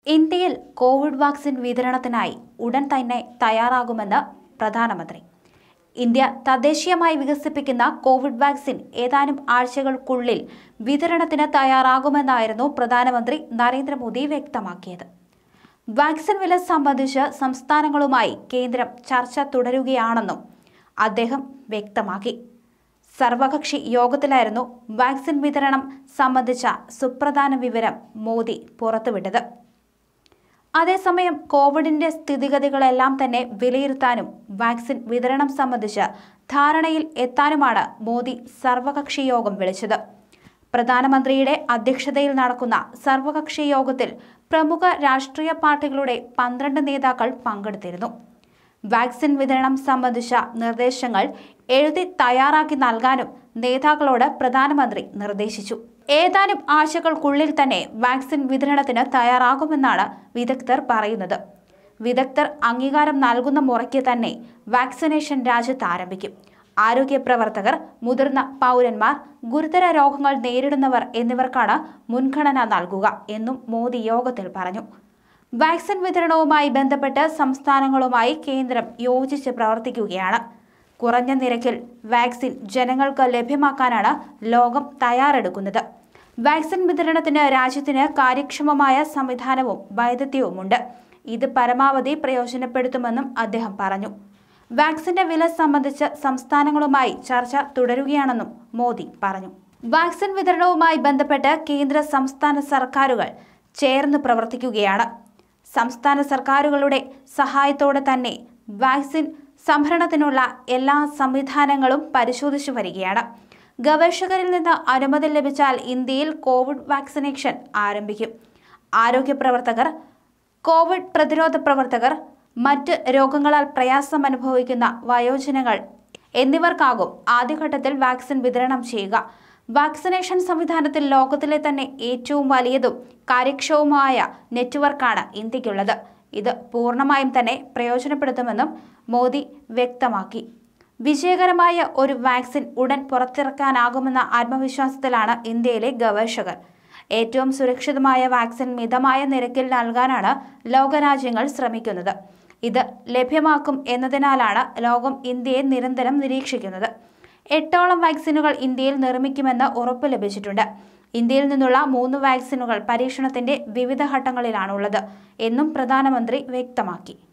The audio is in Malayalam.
ഇന്ത്യയിൽ കോവിഡ് വാക്സിൻ വിതരണത്തിനായി ഉടൻ തന്നെ തയ്യാറാകുമെന്ന് പ്രധാനമന്ത്രി ഇന്ത്യ തദ്ദേശീയമായി വികസിപ്പിക്കുന്ന കോവിഡ് വാക്സിൻ ഏതാനും ആഴ്ചകൾക്കുള്ളിൽ വിതരണത്തിന് തയ്യാറാകുമെന്നായിരുന്നു പ്രധാനമന്ത്രി നരേന്ദ്രമോദി വ്യക്തമാക്കിയത് വാക്സിൻ വില സംബന്ധിച്ച് സംസ്ഥാനങ്ങളുമായി കേന്ദ്രം ചർച്ച തുടരുകയാണെന്നും അദ്ദേഹം വ്യക്തമാക്കി സർവകക്ഷി യോഗത്തിലായിരുന്നു വാക്സിൻ വിതരണം സംബന്ധിച്ച സുപ്രധാന വിവരം മോദി പുറത്തുവിട്ടത് അതേസമയം കോവിഡിന്റെ സ്ഥിതിഗതികളെല്ലാം തന്നെ വിലയിരുത്താനും വാക്സിൻ വിതരണം സംബന്ധിച്ച് ധാരണയിൽ എത്താനുമാണ് മോദി സർവകക്ഷി യോഗം വിളിച്ചത് പ്രധാനമന്ത്രിയുടെ അധ്യക്ഷതയിൽ നടക്കുന്ന സർവകക്ഷി യോഗത്തിൽ പ്രമുഖ രാഷ്ട്രീയ പാർട്ടികളുടെ പന്ത്രണ്ട് നേതാക്കൾ പങ്കെടുത്തിരുന്നു വാക്സിൻ വിതരണം സംബന്ധിച്ച നിർദ്ദേശങ്ങൾ എഴുതി തയ്യാറാക്കി നൽകാനും നേതാക്കളോട് പ്രധാനമന്ത്രി നിർദ്ദേശിച്ചു ഏതാനും ആഴ്ചകൾക്കുള്ളിൽ തന്നെ വാക്സിൻ വിതരണത്തിന് തയ്യാറാകുമെന്നാണ് വിദഗ്ധർ പറയുന്നത് വിദഗ്ധർ അംഗീകാരം നൽകുന്ന മുറയ്ക്ക് തന്നെ വാക്സിനേഷൻ രാജ്യത്ത് ആരംഭിക്കും ആരോഗ്യ പ്രവർത്തകർ മുതിർന്ന പൗരന്മാർ ഗുരുതര രോഗങ്ങൾ നേരിടുന്നവർ എന്നിവർക്കാണ് മുൻഗണന നൽകുക എന്നും മോദി യോഗത്തിൽ പറഞ്ഞു വാക്സിൻ വിതരണവുമായി ബന്ധപ്പെട്ട് സംസ്ഥാനങ്ങളുമായി കേന്ദ്രം യോജിച്ച് പ്രവർത്തിക്കുകയാണ് കുറഞ്ഞ നിരക്കിൽ വാക്സിൻ ജനങ്ങൾക്ക് ലഭ്യമാക്കാനാണ് ലോകം തയ്യാറെടുക്കുന്നത് വാക്സിൻ വിതരണത്തിന് രാജ്യത്തിന് കാര്യക്ഷമമായ സംവിധാനവും വൈദഗ്ധ്യവുമുണ്ട് ഇത് പരമാവധി പ്രയോജനപ്പെടുത്തുമെന്നും അദ്ദേഹം പറഞ്ഞു വാക്സിന്റെ വില സംബന്ധിച്ച് സംസ്ഥാനങ്ങളുമായി ചർച്ച തുടരുകയാണെന്നും മോദി പറഞ്ഞു വാക്സിൻ വിതരണവുമായി ബന്ധപ്പെട്ട് കേന്ദ്ര സംസ്ഥാന സർക്കാരുകൾ ചേർന്ന് പ്രവർത്തിക്കുകയാണ് സംസ്ഥാന സർക്കാരുകളുടെ സഹായത്തോടെ തന്നെ വാക്സിൻ സംഭരണത്തിനുള്ള എല്ലാ സംവിധാനങ്ങളും പരിശോധിച്ചു വരികയാണ് ഗവേഷകരിൽ നിന്ന് അനുമതി ലഭിച്ചാൽ ഇന്ത്യയിൽ കോവിഡ് വാക്സിനേഷൻ ആരംഭിക്കും ആരോഗ്യ പ്രവർത്തകർ കോവിഡ് പ്രതിരോധ പ്രവർത്തകർ മറ്റ് രോഗങ്ങളാൽ പ്രയാസം അനുഭവിക്കുന്ന വയോജനങ്ങൾ എന്നിവർക്കാകും ആദ്യഘട്ടത്തിൽ വാക്സിൻ വിതരണം ചെയ്യുക വാക്സിനേഷൻ സംവിധാനത്തിൽ ലോകത്തിലെ തന്നെ ഏറ്റവും വലിയതും കാര്യക്ഷമവുമായ നെറ്റ്വർക്കാണ് ഇന്ത്യക്കുള്ളത് ഇത് പൂർണ്ണമായും തന്നെ പ്രയോജനപ്പെടുത്തുമെന്നും മോദി വ്യക്തമാക്കി വിജയകരമായ ഒരു വാക്സിൻ ഉടൻ പുറത്തിറക്കാനാകുമെന്ന ആത്മവിശ്വാസത്തിലാണ് ഇന്ത്യയിലെ ഗവേഷകർ ഏറ്റവും സുരക്ഷിതമായ വാക്സിൻ മിതമായ നിരക്കിൽ നൽകാനാണ് ലോകരാജ്യങ്ങൾ ശ്രമിക്കുന്നത് ഇത് ലഭ്യമാക്കും എന്നതിനാലാണ് ലോകം ഇന്ത്യയെ നിരന്തരം നിരീക്ഷിക്കുന്നത് എട്ടോളം വാക്സിനുകൾ ഇന്ത്യയിൽ നിർമ്മിക്കുമെന്ന് ഉറപ്പ് ലഭിച്ചിട്ടുണ്ട് ഇന്ത്യയിൽ നിന്നുള്ള മൂന്ന് വാക്സിനുകൾ പരീക്ഷണത്തിന്റെ വിവിധ ഘട്ടങ്ങളിലാണുള്ളത് എന്നും പ്രധാനമന്ത്രി വ്യക്തമാക്കി